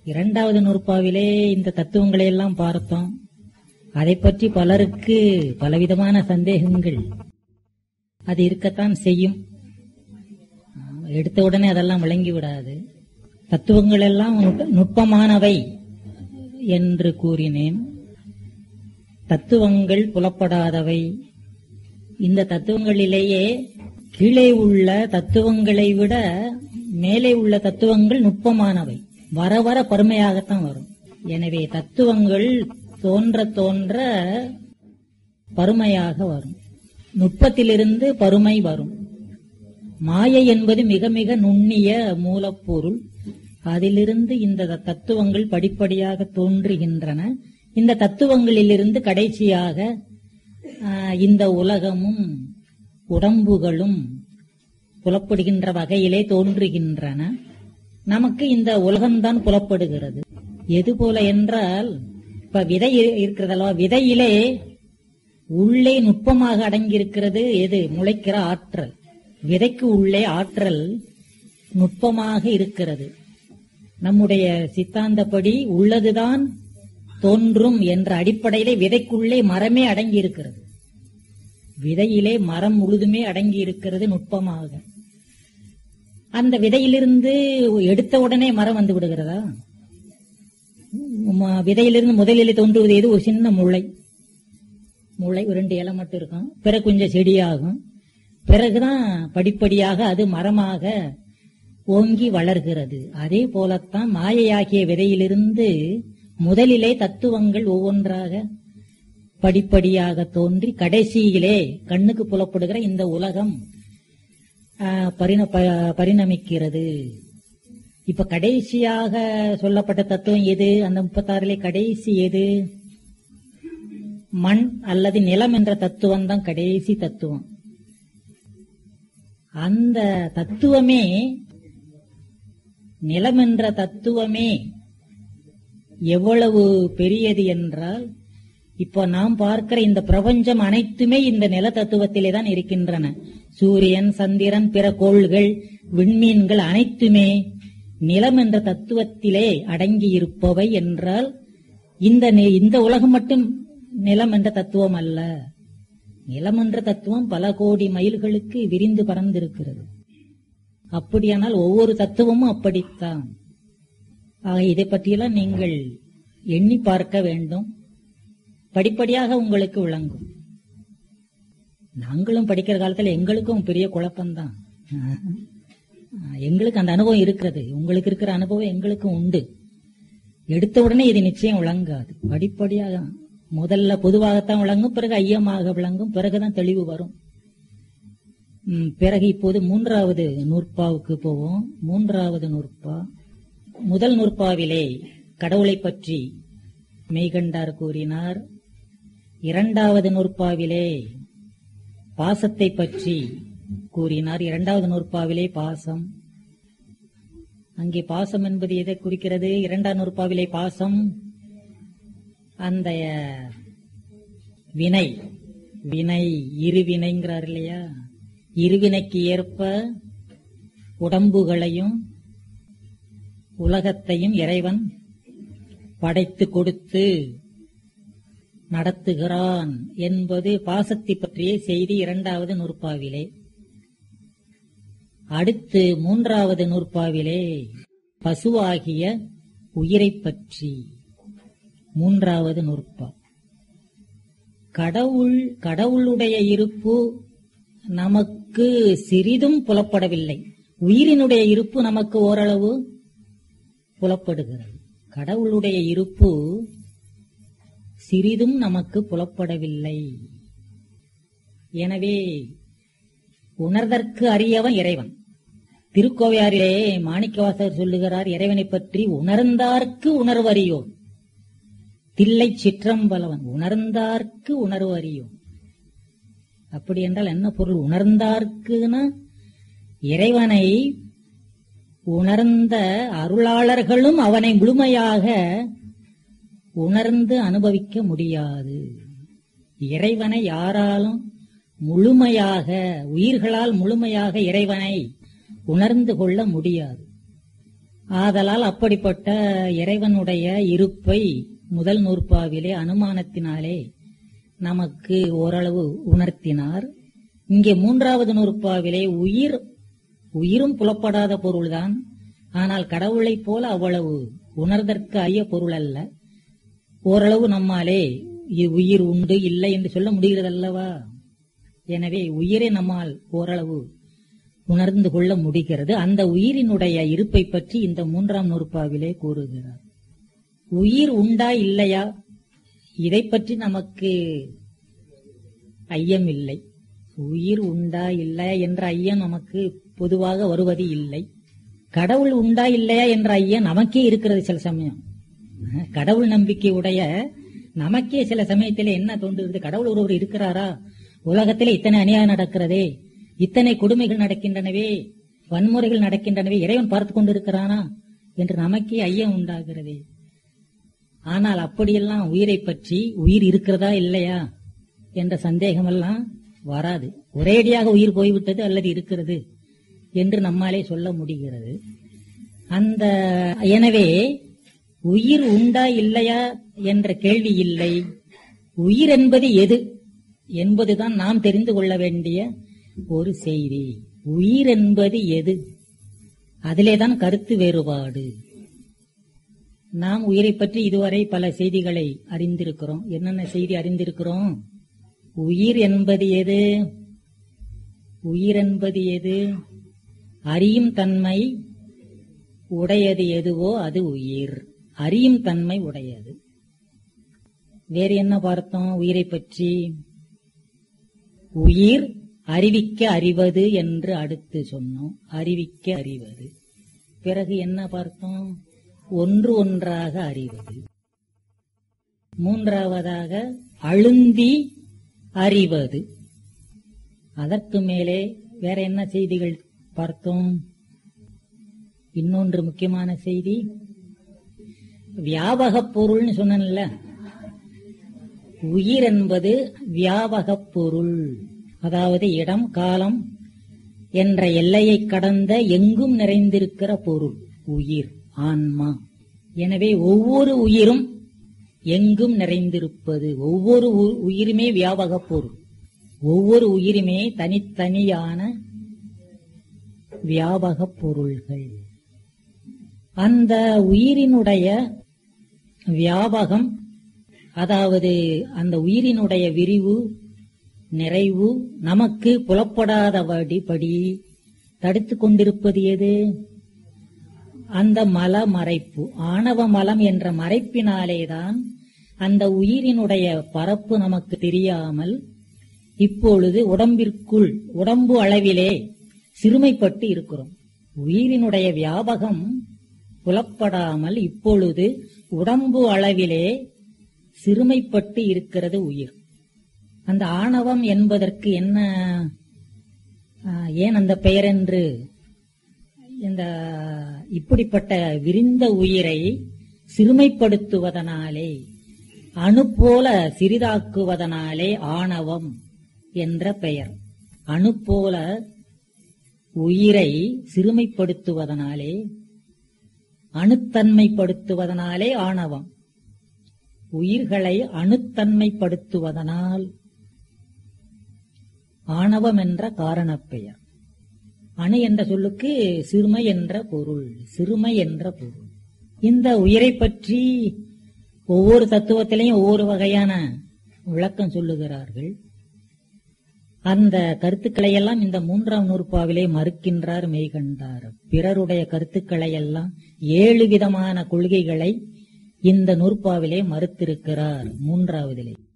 இரண்டாவது நூற்பாவிலே இந்த தத்துவங்களை எல்லாம் பார்த்தோம் அதை பற்றி பலருக்கு பலவிதமான சந்தேகங்கள் அது இருக்கத்தான் செய்யும் ஆமா, எடுத்த உடனே அதெல்லாம் விளங்கி விடாது தத்துவங்கள் எல்லாம் நுட்ப- நுட்பமானவை என்று கூறினேன் தத்துவங்கள் புலப்படாதவை இந்த தத்துவங்களிலேயே கீழே உள்ள தத்துவங்களை விட மேலே உள்ள தத்துவங்கள் நுட்பமானவை வர வர பருமையாகத்தான் வரும் எனவே தத்துவங்கள் தோன்ற தோன்ற பருமையாக வரும் நுட்பத்திலிருந்து பருமை வரும் மாயை என்பது மிக மிக நுண்ணிய மூலப்பொருள் அதிலிருந்து இந்த தத்துவங்கள் படிப்படியாக தோன்றுகின்றன இந்த தத்துவங்களிலிருந்து கடைசியாக ஆஹ், இந்த உலகமும் உடம்புகளும் புலப்படுகின்ற வகையிலே தோன்றுகின்றன நமக்கு இந்த உலகம்தான் புலப்படுகிறது எது போல என்றால் இப்ப விதை இரு- இருக்கிறதல்லவா விதையிலே உள்ளே நுட்பமாக அடங்கியிருக்கிறது எது முளைக்கிற ஆற்றல் விதைக்கு உள்ளே ஆற்றல் நுட்பமாக இருக்கிறது நம்முடைய சித்தாந்தப்படி உள்ளதுதான் தோன்றும் என்ற அடிப்படையிலே விதைக்குள்ளே மரமே அடங்கி இருக்கிறது விதையிலே மரம் முழுதுமே அடங்கி இருக்கிறது நுட்பமாக அந்த விதையிலிருந்து எடுத்த உடனே மரம் வந்து விடுகிறதா ம- விதையிலிருந்து முதலில் தோன்றுவது எது ஒரு சின்ன முளை முளை ஒரு ரெண்டு இலை மட்டும் இருக்கும் பிறகு கொஞ்சம் செடியாகும் பிறகுதான் படிப்படியாக அது மரமாக ஓங்கி வளர்கிறது அதே போலத்தான் மாயையாகிய விதையிலிருந்து முதலிலே தத்துவங்கள் ஒவ்வொன்றாக படிப்படியாக தோன்றி கடைசியிலே கண்ணுக்கு புலப்படுகிற இந்த உலகம் ஆ, பரிண- ப- பரிணமிக்கிறது இப்ப கடைசியாக சொல்லப்பட்ட தத்துவம் எது அந்த முப்பத்தாறிலே கடைசி எது மண் அல்லது நிலம் என்ற தத்துவம் தான் கடைசி தத்துவம் அந்த தத்துவமே நிலம் என்ற தத்துவமே எவ்வளவு பெரியது என்றால் இப்போ நாம் பார்க்கிற இந்த பிரபஞ்சம் அனைத்துமே இந்த நில தத்துவத்திலே தான் இருக்கின்றன சூரியன் சந்திரன் பிற கோள்கள் விண்மீன்கள் அனைத்துமே நிலம் என்ற தத்துவத்திலே அடங்கி இருப்பவை என்றால் இந்த நி- இந்த உலகம் மட்டும் நிலம் என்ற தத்துவம் அல்ல நிலம் என்ற தத்துவம் பல கோடி மைல்களுக்கு விரிந்து பறந்திருக்கிறது அப்படியானால் ஒவ்வொரு தத்துவமும் அப்படித்தான் ஆக இதை பற்றியெல்லாம் நீங்கள் எண்ணி பார்க்க வேண்டும் படிப்படியாக உங்களுக்கு விளங்கும் நாங்களும் படிக்கிற காலத்துல எங்களுக்கும் பெரிய குழப்பம்தான் ஆஹ், எங்களுக்கு அந்த அனுபவம் இருக்கிறது உங்களுக்கு இருக்கிற அனுபவம் எங்களுக்கும் உண்டு எடுத்த உடனே இது நிச்சயம் விளங்காது படிப்படியாக முதல்ல பொதுவாகத்தான் விளங்கும் பிறகு ஐயமாக விளங்கும் பிறகுதான் தெளிவு வரும் ம், பிறகு இப்போது மூன்றாவது நூற்பாவுக்கு போவோம் மூன்றாவது நூற்பா முதல் நூற்பாவிலே கடவுளை பற்றி மெய்கண்டார் கூறினார் இரண்டாவது நூற்பாவிலே பாசத்தை பற்றி கூறினார் இரண்டாவது நூற்பாவிலே பாசம் அங்கே பாசம் என்பது எதை குறிக்கிறது இரண்டாம் நூற்பாவிலே பாசம் அந்த வினை வினை இருவினைங்கிறார் இல்லையா இருவினைக்கு ஏற்ப உடம்புகளையும் உலகத்தையும் இறைவன் படைத்து கொடுத்து நடத்துகிறான் என்பது பாசத்தை பற்றிய செய்தி இரண்டாவது நூற்பாவிலே அடுத்து மூன்றாவது நூற்பாவிலே பசுவாகிய உயிரைப் பற்றி மூன்றாவது நூற்பா கடவுள் கடவுளுடைய இருப்பு நமக்கு சிறிதும் புலப்படவில்லை உயிரினுடைய இருப்பு நமக்கு ஓரளவு புலப்படுகிறது கடவுளுடைய இருப்பு சிறிதும் நமக்கு புலப்படவில்லை எனவே உணர்தற்கு அறியவன் இறைவன் திருக்கோவையாரிலே மாணிக்கவாசகர் சொல்லுகிறார் இறைவனை பற்றி உணர்ந்தார்க்கு உணர்வு அறியோம் தில்லை சிற்றம்பலவன் உணர்ந்தார்க்கு உணர்வு அறியோம் அப்படி என்றால் என்ன பொருள் உணர்ந்தார்க்குன்னா இறைவனை உணர்ந்த அருளாளர்களும் அவனை முழுமையாக உணர்ந்து அனுபவிக்க முடியாது இறைவனை யாராலும் முழுமையாக உயிர்களால் முழுமையாக இறைவனை உணர்ந்து கொள்ள முடியாது ஆதலால் அப்படிப்பட்ட இறைவனுடைய இருப்பை முதல் நூற்பாவிலே அனுமானத்தினாலே நமக்கு ஓரளவு உணர்த்தினார் இங்கே மூன்றாவது நூற்பாவிலே உயிர் உயிரும் புலப்படாத பொருள்தான் ஆனால் கடவுளைப் போல அவ்வளவு உணர்தற்கு அரிய பொருள் அல்ல ஓரளவு நம்மாலே இ- உயிர் உண்டு இல்லை என்று சொல்ல முடிகிறதல்லவா எனவே உயிரை நம்மால் ஓரளவு உணர்ந்து கொள்ள முடிகிறது அந்த உயிரினுடைய இருப்பை பற்றி இந்த மூன்றாம் நூற்பாவிலே கூறுகிறார் உயிர் உண்டா இல்லையா இதை பற்றி நமக்கு ஐயம் இல்லை உயிர் உண்டா இல்லையா என்ற ஐயம் நமக்கு பொதுவாக வருவது இல்லை கடவுள் உண்டா இல்லையா என்ற ஐயம் நமக்கே இருக்கிறது சில சமயம் அஹ், கடவுள் நம்பிக்கை உடைய நமக்கே சில சமயத்தில் என்ன தோன்றுகிறது கடவுள் ஒருவர் இருக்கிறாரா உலகத்திலே இத்தனை அநியாயம் நடக்கிறதே இத்தனை கொடுமைகள் நடக்கின்றனவே வன்முறைகள் நடக்கின்றனவே இறைவன் பார்த்து கொண்டிருக்கிறானா என்று நமக்கே ஐயம் உண்டாகிறதே ஆனால் அப்படியெல்லாம் உயிரை பற்றி உயிர் இருக்கிறதா இல்லையா என்ற சந்தேகமெல்லாம் வராது ஒரேடியாக உயிர் போய்விட்டது அல்லது இருக்கிறது என்று நம்மாலே சொல்ல முடிகிறது அந்த எனவே உயிர் உண்டா இல்லையா என்ற கேள்வி இல்லை உயிர் என்பது எது என்பதுதான் நாம் தெரிந்து கொள்ள வேண்டிய ஒரு செய்தி உயிர் என்பது எது அதிலேதான் கருத்து வேறுபாடு நாம் உயிரை பற்றி இதுவரை பல செய்திகளை அறிந்திருக்கிறோம் என்னென்ன செய்தி அறிந்திருக்கிறோம் உயிர் என்பது எது உயிர் என்பது எது அறியும் தன்மை உடையது எதுவோ அது உயிர் அறியும் தன்மை உடையது வேறு என்ன பார்த்தோம் உயிரை பற்றி உயிர் அறிவிக்க அறிவது என்று அடுத்து சொன்னோம் அறிவிக்க அறிவது பிறகு என்ன பார்த்தோம் ஒன்று ஒன்றாக அறிவது மூன்றாவதாக அழுந்தி அறிவது அதற்கு மேலே வேற என்ன செய்திகள் பார்த்தோம் இன்னொன்று முக்கியமான செய்தி வியாபகப் பொருள்னு சொன்னேன்ல உயிர் என்பது வியாபகப் பொருள் அதாவது இடம் காலம் என்ற எல்லையை கடந்த எங்கும் நிறைந்திருக்கிற பொருள் உயிர் ஆன்மா எனவே ஒவ்வொரு உயிரும் எங்கும் நிறைந்திருப்பது ஒவ்வொரு உ- உயிருமே வியாபகப் பொருள் ஒவ்வொரு உயிருமே தனித்தனியான வியாபகப் பொருள்கள் அந்த உயிரினுடைய வியாபகம் அதாவது அந்த உயிரினுடைய விரிவு நிறைவு நமக்கு புலப்படாதபடி படி தடுத்து கொண்டிருப்பது எது அந்த மல மறைப்பு ஆணவ மலம் என்ற மறைப்பினாலேதான் அந்த உயிரினுடைய பரப்பு நமக்கு தெரியாமல் இப்பொழுது உடம்பிற்குள் உடம்பு அளவிலே சிறுமைப்பட்டு இருக்கிறோம் உயிரினுடைய வியாபகம் புலப்படாமல் இப்பொழுது உடம்பு அளவிலே சிறுமைப்பட்டு இருக்கிறது உயிர் அந்த ஆணவம் என்பதற்கு என்ன ஆ, ஏன் அந்த பெயர் என்று இந்த இப்படிப்பட்ட விரிந்த உயிரை சிறுமைப்படுத்துவதனாலே அணு போல சிறிதாக்குவதனாலே ஆணவம் என்ற பெயர் அணு போல உயிரை சிறுமைப்படுத்துவதனாலே அணுத்தன்மைப்படுத்துவதனாலே ஆணவம் உயிர்களை அணுத்தன்மைப்படுத்துவதனால் ஆணவம் என்ற காரணப் பெயர் அணு என்ற சொல்லுக்கு சிறுமை என்ற பொருள் சிறுமை என்ற பொருள் இந்த உயிரை பற்றி ஒவ்வொரு தத்துவத்திலையும் ஒவ்வொரு வகையான விளக்கம் சொல்லுகிறார்கள் அந்த கருத்துக்களை எல்லாம் இந்த மூன்றாம் நூற்பாவிலே மறுக்கின்றார் மெய்கண்டார் பிறருடைய கருத்துக்களை எல்லாம் ஏழு விதமான கொள்கைகளை இந்த நூற்பாவிலே மறுத்திருக்கிறார் மூன்றாவதிலே